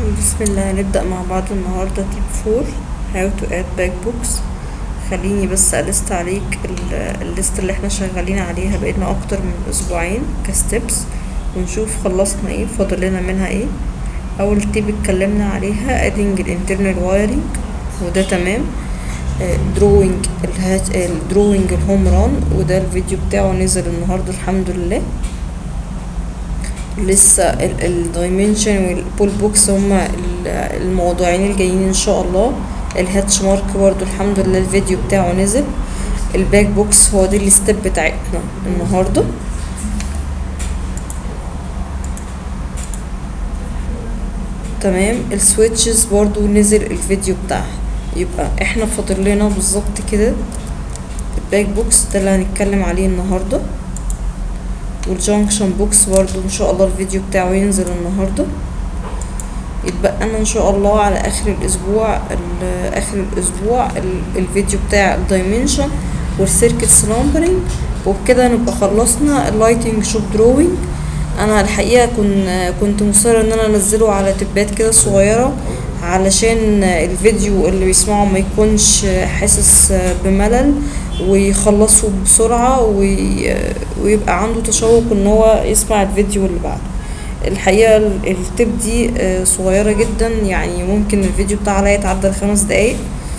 بسم الله هنبدأ مع بعض النهاردة تيب فور how to add back books خليني بس ألست عليك ال- الليست اللي احنا شغالين عليها بقينا أكتر من أسبوعين كستبس ونشوف خلصنا ايه فاضل لنا منها ايه أول تيب اتكلمنا عليها adding ال internal wiring وده تمام دروينج الدروينج الهوم ران وده الفيديو بتاعه نزل النهاردة الحمد لله لسه الدايمنشن والبول بوكس هما ال- الموضوعين الجايين ان شاء الله الهاتش مارك برضو الحمد لله الفيديو بتاعه نزل الباك بوكس هو دي الستيب بتاعتنا النهارده تمام السويتشز برضو نزل الفيديو بتاعها يبقى احنا فاضل لنا بالظبط كده الباك بوكس ده اللي هنتكلم عليه النهارده والجانكشن بوكس برضو ان شاء الله الفيديو بتاعه ينزل النهارده يتبقى لنا ان شاء الله على اخر الاسبوع ال- اخر الاسبوع ال- الفيديو بتاع الدايمنشن والسيركت سلامبرينج وبكده نبقى خلصنا اللايتنج شوب دروينج انا الحقيقه كن كنت مصره ان انا انزله على تبات كده صغيره علشان الفيديو اللي بيسمعه ما يكونش حاسس بملل ويخلصه بسرعة وي... ويبقى عنده تشوق ان هو يسمع الفيديو اللي بعده الحقيقة ال- التip دي آه، صغيرة جدا يعني ممكن الفيديو بتاعها لا يتعدى الخمس دقايق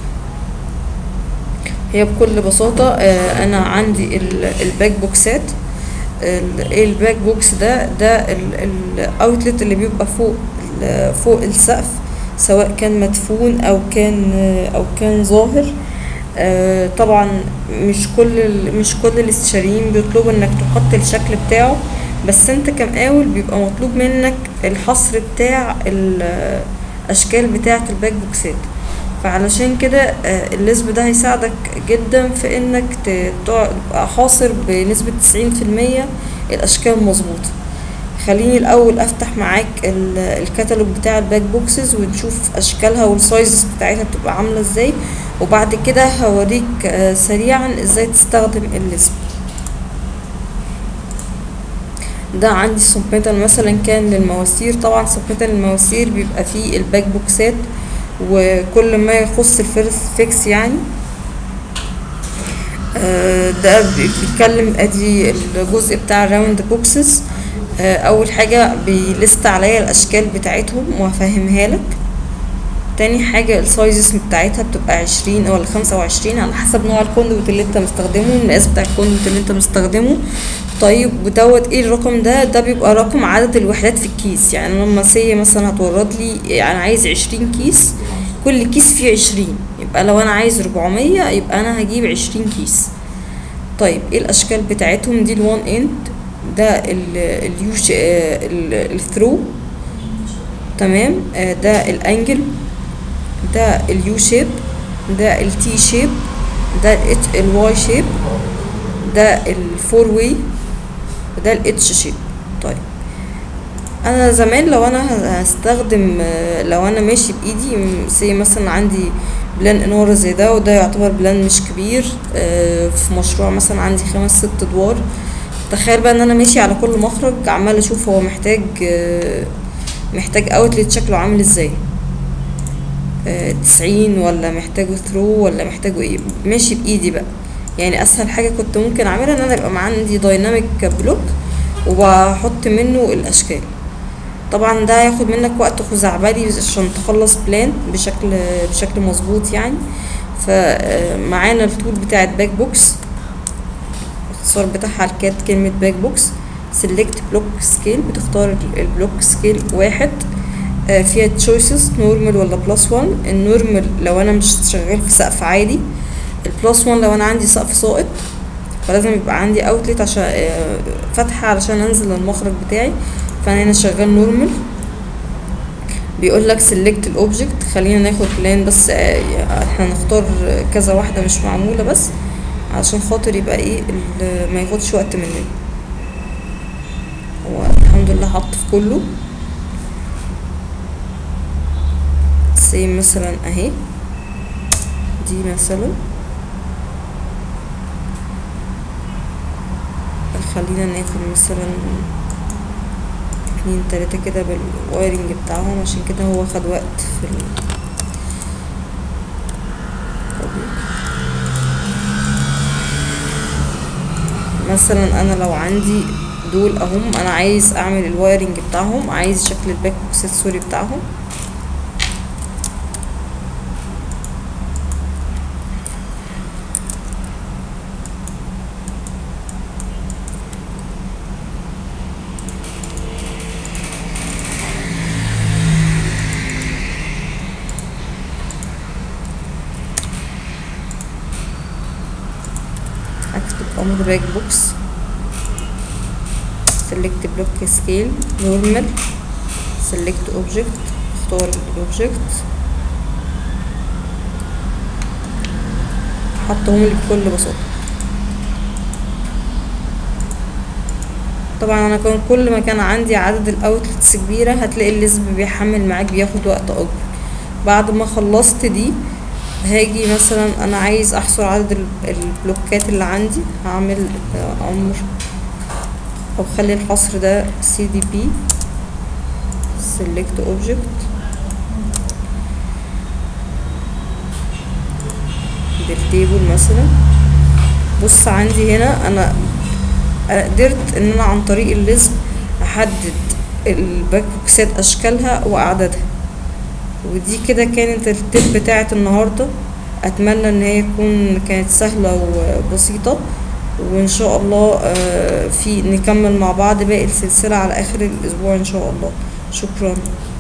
هي بكل بساطة آه، انا عندي ال- الباك بوكسات ال- ايه الباك بوكس ده ده الاوتلت اللي بيبقى فوق ال- فوق السقف سواء كان مدفون او كان او كان ظاهر آه، طبعا مش كل ال- مش كل الاستشاريين بيطلبوا انك تحط الشكل بتاعه بس انت كمقاول بيبقى مطلوب منك الحصر بتاع الاشكال بتاعه الباك بوكسات فعلشان كده آه، الليسب ده هيساعدك جدا في انك ت- تع- تبقى حاصر بنسبة تسعين في المية الاشكال مظبوطة خليني الاول افتح معاك ال- الكتالوج بتاع الباك بوكسز ونشوف اشكالها والسايزز بتاعتها بتبقى عامله ازاي وبعد كده هوريك آه، سريعا ازاي تستخدم الليسب ده عندي سبميتال مثلا كان للمواسير طبعا سبميتال المواسير بيبقى فيه الباك بوكسات وكل ما يخص الفيرست فيكس يعني آه، ده بيتكلم ادي الجزء بتاع الراوند بوكسز اول حاجه بيلست عليا الاشكال بتاعتهم وهفهمها لك تاني حاجة السايزز بتاعتها بتبقى عشرين او خمسة وعشرين على حسب نوع الكوندوت اللي انت مستخدمه المقاس بتاع الكوندوت اللي انت مستخدمه طيب ودوت ايه الرقم ده ده بيبقى رقم عدد الوحدات في الكيس يعني لما سي مثلا هتورد لي انا عايز عشرين كيس كل كيس فيه عشرين يبقى لو انا عايز ربعمية يبقى انا هجيب عشرين كيس طيب ايه الاشكال بتاعتهم دي الوان اند ده اليوش الثرو تمام آه، ده الانجل ده اليو شيب ده التي شيب ده الواي شيب ده الفور واي ده الاتش شيب طيب انا زمان لو انا هستخدم آه، لو انا ماشي بايدي سي مثلا عندي بلان انارة زي ده وده يعتبر بلان مش كبير آه، في مشروع مثلا عندي خمس ست ادوار تخيل بقى ان انا ماشي على كل مخرج عمال اشوف هو محتاج آه، محتاج اوتلت شكله عامل ازاي تسعين ولا محتاجه ثرو ولا محتاجه ايه ماشي بايدي بقى يعني اسهل حاجه كنت ممكن اعملها ان انا يبقى معايا عندي دايناميك بلوك وبحط منه الاشكال طبعا ده هياخد منك وقت خزعبلي عشان تخلص بلان بشكل بشكل مظبوط يعني فمعانا التول بتاعت باك بوكس الاختصار بتاعها الكات كلمة باك بوكس سيلكت بلوك سكيل بتختار البلوك سكيل واحد آه، فيها تشويسز نورمال ولا بلس 1 النورمال لو انا مش شغال في سقف عادي البلس 1 لو انا عندي سقف ساقط فلازم يبقى عندي اوتلت عشان آه، فتحة علشان انزل المخرج بتاعي فانا هنا شغال نورمال بيقول لك سيلكت الاوبجكت خلينا ناخد بلان بس آه، احنا نختار كذا واحدة مش معمولة بس عشان خاطر يبقى ايه ال- ما ياخدش وقت مننا هو الحمد لله حط في كله زي مثلا اهي دي مثلا خلينا ناخد مثلا اتنين تلاتة كده بالوايرنج بتاعهم عشان كده هو خد وقت في ال... مثلا انا لو عندي دول اهم انا عايز اعمل الوايرنج بتاعهم عايز شكل الباك بوكسات سوري بتاعهم اكتب امر باك بوكس select block scale normal select object اختار الاوبجكت حطهم لي بكل بساطة طبعا انا كان كل ما كان عندي عدد الاوتلتس كبيرة هتلاقي الليزب بيحمل معاك بياخد وقت اكبر بعد ما خلصت دي هاجي مثلا انا عايز احصر عدد ال- البلوكات اللي عندي هعمل آه، امر او خلي الحصر ده سي دي بي select object بالتيبل مثلا بص عندي هنا انا أنا قدرت ان انا عن طريق الليزم احدد الباك بوكسات اشكالها واعدادها ودي كده كانت التip بتاعه النهارده اتمنى ان هي تكون كانت سهله وبسيطه وان شاء الله آه، في نكمل مع بعض باقي السلسله على اخر الاسبوع ان شاء الله شكرا